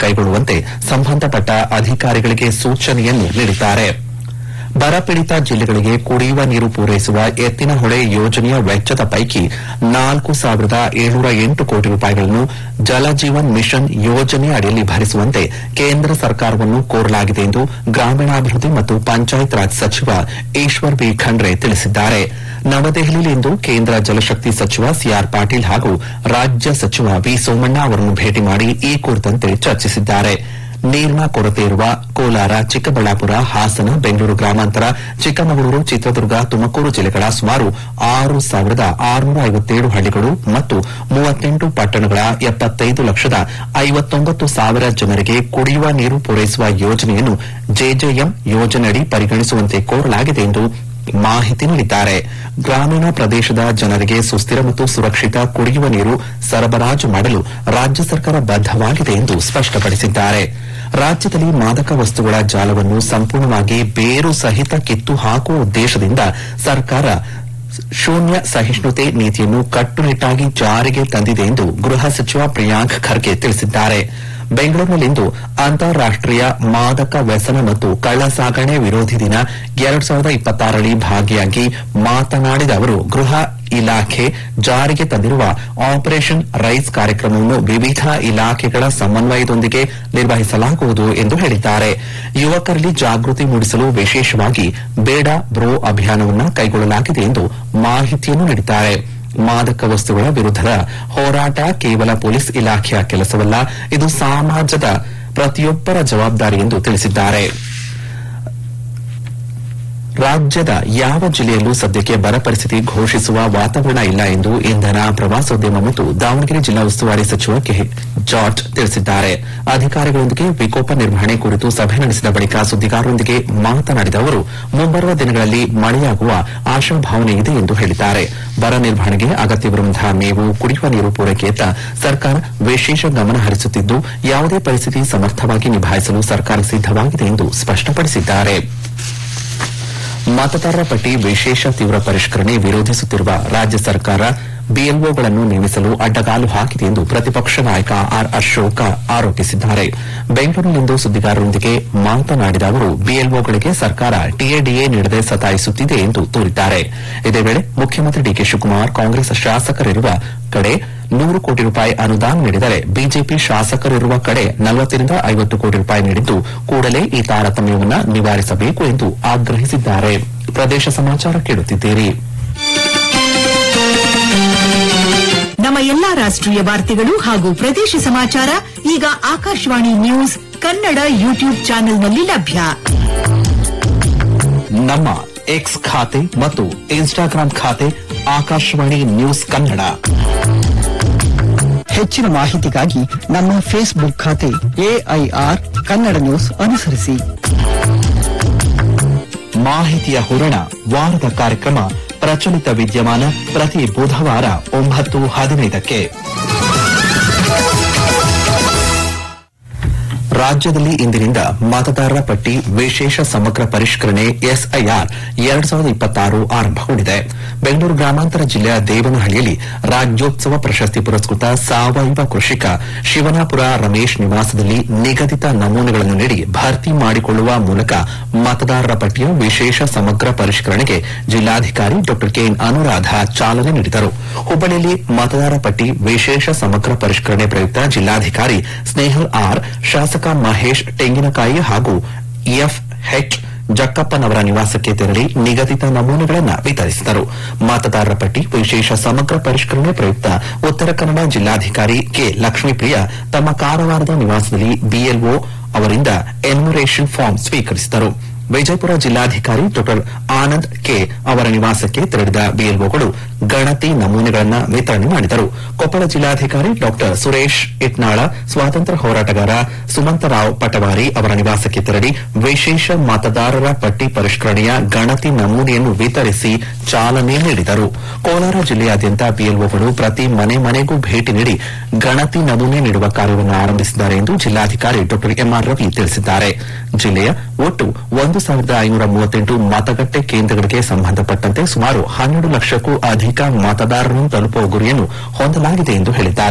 ಕೈಗೊಳ್ಳುವಂತೆ ಸಂಬಂಧಪಟ್ಟ ಅಧಿಕಾರಿಗಳಿಗೆ ಸೂಚನೆಯನ್ನು ನೀಡಿದ್ದಾರೆ ಬರಪೀಡಿತ ಜಿಲ್ಲೆಗಳಿಗೆ ಕುಡಿಯುವ ನೀರು ಪೂರೈಸುವ ಎತ್ತಿನಹೊಳೆ ಯೋಜನೆಯ ವೆಚ್ಚದ ಪೈಕಿ ನಾಲ್ಕು ಸಾವಿರದ ಏಳ್ನೂರ ಎಂಟು ಕೋಟಿ ರೂಪಾಯಿಗಳನ್ನು ಜಲಜೀವನ್ ಮಿಷನ್ ಯೋಜನೆ ಅಡಿಯಲ್ಲಿ ಭರಿಸುವಂತೆ ಕೇಂದ್ರ ಸರ್ಕಾರವನ್ನು ಕೋರಲಾಗಿದೆ ಎಂದು ಗ್ರಾಮೀಣಾಭಿವೃದ್ಧಿ ಮತ್ತು ಪಂಚಾಯತ್ ರಾಜ್ ಸಚಿವ ಈಶ್ವರ್ ಬಿ ಖಂಡ್ರೆ ತಿಳಿಸಿದ್ದಾರೆ ನವದೆಹಲಿಯಲ್ಲಿಂದು ಕೇಂದ್ರ ಜಲಶಕ್ತಿ ಸಚಿವ ಸಿಆರ್ ಪಾಟೀಲ್ ಹಾಗೂ ರಾಜ್ಯ ಸಚಿವ ವಿ ಸೋಮಣ್ಣ ಅವರನ್ನು ಭೇಟಿ ಮಾಡಿ ಈ ಕುರಿತಂತೆ ಚರ್ಚಿಸಿದ್ದಾರೆ ನೀರಿನ ಕೊರತೆ ಇರುವ ಕೋಲಾರ ಚಿಕ್ಕಬಳ್ಳಾಪುರ ಹಾಸನ ಬೆಂಗಳೂರು ಗ್ರಾಮಾಂತರ ಚಿಕ್ಕಮಗಳೂರು ಚಿತ್ರದುರ್ಗ ತುಮಕೂರು ಜಿಲ್ಲೆಗಳ ಸುಮಾರು ಆರು ಸಾವಿರದ ಆರುನೂರ ಐವತ್ತೇಳು ಹಳ್ಳಿಗಳು ಮತ್ತು ಮೂವತ್ತೆಂಟು ಪಟ್ಟಣಗಳ ಎಪ್ಪತ್ತೈದು ಲಕ್ಷದ ಐವತ್ತೊಂಬತ್ತು ಸಾವಿರ ಜನರಿಗೆ ಕುಡಿಯುವ ನೀರು ಪೂರೈಸುವ ಯೋಜನೆಯನ್ನು ಜೆಜೆಎಂ ಯೋಜನೆಯಡಿ ಪರಿಗಣಿಸುವಂತೆ ಕೋರಲಾಗಿದೆ ಎಂದು ಮಾಹಿತಿ ನೀಡಿದ್ದಾರೆ ಗ್ರಾಮೀಣ ಪ್ರದೇಶದ ಜನರಿಗೆ ಸುಸ್ಥಿರ ಮತ್ತು ಸುರಕ್ಷಿತ ಕುಡಿಯುವ ನೀರು ಸರಬರಾಜು ಮಾಡಲು ರಾಜ್ಯ ಸರ್ಕಾರ ಬದ್ದವಾಗಿದೆ ಎಂದು ಸ್ಪಷ್ಟಪಡಿಸಿದ್ದಾರೆ ರಾಜ್ಯದಲ್ಲಿ ಮಾದಕ ವಸ್ತುಗಳ ಜಾಲವನ್ನು ಸಂಪೂರ್ಣವಾಗಿ ಬೇರು ಸಹಿತ ಕಿತ್ತು ಹಾಕುವ ಉದ್ದೇಶದಿಂದ ಸರ್ಕಾರ ಶೂನ್ಯ ಸಹಿಷ್ಣುತೆ ನೀತಿಯನ್ನು ಕಟ್ಟುನಿಟ್ಟಾಗಿ ಜಾರಿಗೆ ತಂದಿದೆ ಎಂದು ಗೃಹ ಸಚಿವ ಪ್ರಿಯಾಂಕ್ ಖರ್ಗೆ ತಿಳಿಸಿದ್ದಾರೆ ಬೆಂಗಳೂರಿನಲ್ಲಿಂದು ಅಂತಾರಾಷ್ಟೀಯ ಮಾದಕ ವ್ಯಸನ ಮತ್ತು ಕಳ್ಳಸಾಗಣೆ ವಿರೋಧಿ ದಿನ ಎರಡ್ ಸಾವಿರದ ಇಪ್ಪತ್ತಾರರಲ್ಲಿ ಭಾಗಿಯಾಗಿ ಮಾತನಾಡಿದ ಅವರು ಗೃಹ ಇಲಾಖೆ ಜಾರಿಗೆ ತಂದಿರುವ ಆಪರೇಷನ್ ರೈಸ್ ಕಾರ್ಯಕ್ರಮವನ್ನು ವಿವಿಧ ಇಲಾಖೆಗಳ ಸಮನ್ವಯದೊಂದಿಗೆ ನಿರ್ವಹಿಸಲಾಗುವುದು ಎಂದು ಹೇಳಿದ್ದಾರೆ ಯುವಕರಲ್ಲಿ ಜಾಗೃತಿ ಮೂಡಿಸಲು ವಿಶೇಷವಾಗಿ ಬೇಡ ಬ್ರೋ ಅಭಿಯಾನವನ್ನು ಕೈಗೊಳ್ಳಲಾಗಿದೆ ಎಂದು ಮಾಹಿತಿಯನ್ನು ನೀಡಿದ್ದಾರೆ ಮಾದಕ ವಸ್ತುಗಳ ವಿರುದ್ಧದ ಹೋರಾಟ ಕೇವಲ ಪೊಲೀಸ್ ಇಲಾಖೆಯ ಕೆಲಸವಲ್ಲ ಇದು ಸಮಾಜದ ಪ್ರತಿಯೊಬ್ಬರ ಜವಾಬ್ದಾರಿ ಎಂದು ತಿಳಿಸಿದ್ದಾರೆ ರಾಜ್ಯದ ಯಾವ ಜಿಲ್ಲೆಯಲ್ಲೂ ಸದ್ಯಕ್ಕೆ ಬರ ಪರಿಸ್ಥಿತಿ ಘೋಷಿಸುವ ವಾತಾವರಣ ಇಲ್ಲ ಎಂದು ಇಂಧನ ಪ್ರವಾಸೋದ್ಯಮ ಮತ್ತು ದಾವಣಗೆರೆ ಜಿಲ್ಲಾ ಉಸ್ತುವಾರಿ ಸಚಿವ ಕೆ ಜಾರ್ಜ್ ತಿಳಿಸಿದ್ದಾರೆ ಅಧಿಕಾರಿಗಳೊಂದಿಗೆ ವಿಕೋಪ ನಿರ್ವಹಣೆ ಕುರಿತು ಸಭೆ ನಡೆಸಿದ ಬಳಿಕ ಸುದ್ದಿಗಾರರೊಂದಿಗೆ ಮಾತನಾಡಿದ ಅವರು ಮುಂಬರುವ ದಿನಗಳಲ್ಲಿ ಮಳೆಯಾಗುವ ಆಶಾಭಾವನೆ ಇದೆ ಎಂದು ಹೇಳಿದ್ದಾರೆ ಬರ ನಿರ್ವಹಣೆಗೆ ಅಗತ್ಯವಿರುವಂತಹ ಮೇವು ಕುಡಿಯುವ ನೀರು ಪೂರೈಕೆಯತ್ತ ಸರ್ಕಾರ ವಿಶೇಷ ಗಮನ ಹರಿಸುತ್ತಿದ್ದು ಯಾವುದೇ ಪರಿಸ್ಥಿತಿ ಸಮರ್ಥವಾಗಿ ನಿಭಾಯಿಸಲು ಸರ್ಕಾರ ಸಿದ್ದವಾಗಿದೆ ಎಂದು ಸ್ಪಷ್ಟಪಡಿಸಿದ್ದಾರೆ ಮತದಾರರ ಪಟ್ಟಿ ವಿಶೇಷ ತೀವ್ರ ಪರಿಷ್ಕರಣೆ ವಿರೋಧಿಸುತ್ತಿರುವ ರಾಜ್ಯ ಸರ್ಕಾರ ಬಿಎಲ್ಒಗಳನ್ನು ನೇಮಿಸಲು ಅಡ್ಡಗಾಲು ಹಾಕಿದೆ ಎಂದು ಪ್ರತಿಪಕ್ಷ ನಾಯಕ ಆರ್ ಅಶೋಕ ಆರೋಪಿಸಿದ್ದಾರೆ ಬೆಂಗಳೂರಿನಲ್ಲಿಂದು ಸುದ್ದಿಗಾರರೊಂದಿಗೆ ಮಾತನಾಡಿದ ಅವರು ಬಿಎಲ್ಒಗಳಿಗೆ ಸರ್ಕಾರ ಟಿಎಡಿಎ ನೀಡದೆ ಸತಾಯಿಸುತ್ತಿದೆ ಎಂದು ದೂರಿದ್ದಾರೆ ಇದೇ ವೇಳೆ ಮುಖ್ಯಮಂತ್ರಿ ಡಿಕೆ ಶಿವಕುಮಾರ್ ಕಾಂಗ್ರೆಸ್ ಶಾಸಕರಿರುವ ಕಡೆ ನೂರು ಕೋಟಿ ರೂಪಾಯಿ ಅನುದಾನ ನೀಡಿದರೆ ಬಿಜೆಪಿ ಶಾಸಕರಿರುವ ಕಡೆ ನಲವತ್ತರಿಂದ ಐವತ್ತು ಕೋಟಿ ರೂಪಾಯಿ ನೀಡಿದ್ದು ಕೂಡಲೇ ಈ ತಾರತಮ್ಯವನ್ನು ನಿವಾರಿಸಬೇಕು ಎಂದು ಆಗ್ರಹಿಸಿದ್ದಾರೆ ಪ್ರದೇಶ ಸಮಾಚಾರ ಕೇಳುತ್ತಿದ್ದೀರಿ ನಮ್ಮ ಎಲ್ಲಾ ರಾಷ್ಟ್ರೀಯ ವಾರ್ತೆಗಳು ಹಾಗೂ ಪ್ರದೇಶ ಸಮಾಚಾರ ಈಗ ಆಕಾಶವಾಣಿ ನ್ಯೂಸ್ ಕನ್ನಡ ಯೂಟ್ಯೂಬ್ ಚಾನೆಲ್ನಲ್ಲಿ ಲಭ್ಯ ನಮ್ಮ ಎಕ್ಸ್ ಖಾತೆ ಮತ್ತು ಇನ್ಸ್ಟಾಗ್ರಾಂ ಖಾತೆ ಆಕಾಶವಾಣಿ ನ್ಯೂಸ್ ಕನ್ನಡ ಹೆಚ್ಚಿನ ಮಾಹಿತಿಗಾಗಿ ನಮ್ಮ ಫೇಸ್ಬುಕ್ ಖಾತೆ ಎಐಆರ್ ಕನ್ನಡ ನ್ಯೂಸ್ ಅನುಸರಿಸಿ ಮಾಹಿತಿಯ ಹೂರಣ ವಾರದ ಕಾರ್ಯಕ್ರಮ ಪ್ರಚಲಿತ ವಿದ್ಯಮಾನ ಪ್ರತಿ ಬುಧವಾರ ಒಂಬತ್ತು ಹದಿನೈದಕ್ಕೆ ರಾಜ್ಯದಲ್ಲಿ ಇಂದಿನಿಂದ ಮತದಾರರ ಪಟ್ಟಿ ವಿಶೇಷ ಸಮಗ್ರ ಪರಿಷ್ಕರಣೆ ಎಸ್ಐಆರ್ ಎರಡ್ ಸಾವಿರದ ಇಪ್ಪತ್ತಾರು ಆರಂಭಗೊಂಡಿದೆ ಬೆಂಗಳೂರು ಗ್ರಾಮಾಂತರ ಜಿಲ್ಲೆಯ ದೇವನಹಳ್ಳಿಯಲ್ಲಿ ರಾಜ್ಯೋತ್ಸವ ಪ್ರಶಸ್ತಿ ಪುರಸ್ಕೃತ ಸಾವಯವ ಕೃಷಿಕ ಶಿವನಾಪುರ ರಮೇಶ್ ನಿವಾಸದಲ್ಲಿ ನಿಗದಿತ ನಮೂನೆಗಳನ್ನು ನೀಡಿ ಭರ್ತಿ ಮಾಡಿಕೊಳ್ಳುವ ಮೂಲಕ ಮತದಾರರ ಪಟ್ಟಿಯ ವಿಶೇಷ ಸಮಗ್ರ ಪರಿಷ್ಕರಣೆಗೆ ಜಿಲ್ಲಾಧಿಕಾರಿ ಡಾ ಕೆಎನ್ ಅನುರಾಧ ಚಾಲನೆ ನೀಡಿದರು ಹುಬ್ಬಳ್ಳಿಯಲ್ಲಿ ಮತದಾರರ ಪಟ್ಟಿ ವಿಶೇಷ ಸಮಗ್ರ ಪರಿಷ್ಕರಣೆ ಪ್ರಯುಕ್ತ ಜಿಲ್ಲಾಧಿಕಾರಿ ಸ್ನೇಹಲ್ ಆರ್ ಶಾಸಕ ಮಹೇಶ್ ತೆಂಗಿನಕಾಯಿ ಹಾಗೂ ಎಫ್ಎಚ್ ಜಕ್ಕಪ್ಪನವರ ನಿವಾಸಕ್ಕೆ ತೆರಳಿ ನಿಗದಿತ ನಮೂನೆಗಳನ್ನು ವಿತರಿಸಿದರು ಮತದಾರರ ಪಟ್ಟಿ ವಿಶೇಷ ಸಮಗ್ರ ಪರಿಷ್ಕರಣೆ ಪ್ರಯುಕ್ತ ಉತ್ತರ ಕನ್ನಡ ಜಿಲ್ಲಾಧಿಕಾರಿ ಕೆ ಲಕ್ಷ್ಮೀಪ್ರಿಯ ತಮ್ಮ ಕಾರವಾರದ ನಿವಾಸದಲ್ಲಿ ಬಿಎಲ್ಒ ಅವರಿಂದ ಎನ್ಯುಮರೇಷನ್ ಫಾರ್ಮ್ ಸ್ವೀಕರಿಸಿದರು ವಿಜಯಪುರ ಜಿಲ್ಲಾಧಿಕಾರಿ ಡಾ ಆನಂದ್ ಕೆ ಅವರ ನಿವಾಸಕ್ಕೆ ತೆರಳಿದ ಬಿಎಲ್ಒಗಳು ಗಣತಿ ನಮೂನೆಗಳನ್ನು ವಿತರಣೆ ಮಾಡಿದರು ಕೊಪ್ಪಳ ಜಿಲ್ಲಾಧಿಕಾರಿ ಡಾ ಸುರೇಶ್ ಇಟ್ನಾಳ ಸ್ವಾತಂತ್ರ್ಯ ಹೋರಾಟಗಾರ ಸುಮಂತರಾವ್ ಪಟವಾರಿ ಅವರ ನಿವಾಸಕ್ಕೆ ತೆರಳಿ ವಿಶೇಷ ಮತದಾರರ ಪಟ್ಟಿ ಪರಿಷ್ಕರಣೆಯ ಗಣತಿ ನಮೂನೆಯನ್ನು ವಿತರಿಸಿ ಚಾಲನೆ ನೀಡಿದರು ಕೋಲಾರ ಜಿಲ್ಲೆಯಾದ್ಯಂತ ಬಿಎಲ್ಒಗಳು ಪ್ರತಿ ಮನೆ ಮನೆಗೂ ಭೇಟಿ ನೀಡಿ ಗಣತಿ ನಮೂನೆ ನೀಡುವ ಕಾರ್ಯವನ್ನು ಆರಂಭಿಸಿದ್ದಾರೆ ಎಂದು ಜಿಲ್ಲಾಧಿಕಾರಿ ಡಾ ಎಂಆರ್ ರವಿ ತಿಳಿಸಿದ್ದಾರೆ ಜಿಲ್ಲೆಯ ಒಟ್ಟು ಒಂದು ಸಾವಿರದ ಐನೂರ ಮೂವತ್ತೆಂಟು ಮತಗಟ್ಟೆ ಕೇಂದ್ರಗಳಿಗೆ ಸಂಬಂಧಪಟ್ಟಂತೆ ಸುಮಾರು ಹನ್ನೆರಡು ಲಕ್ಷಕ್ಕೂ ಅಧಿಕ ಮತದಾರರನ್ನು ತಲುಪುವ ಗುರಿಯನ್ನು ಹೊಂದಲಾಗಿದೆ ಎಂದು ಹೇಳಿದ್ದಾರೆ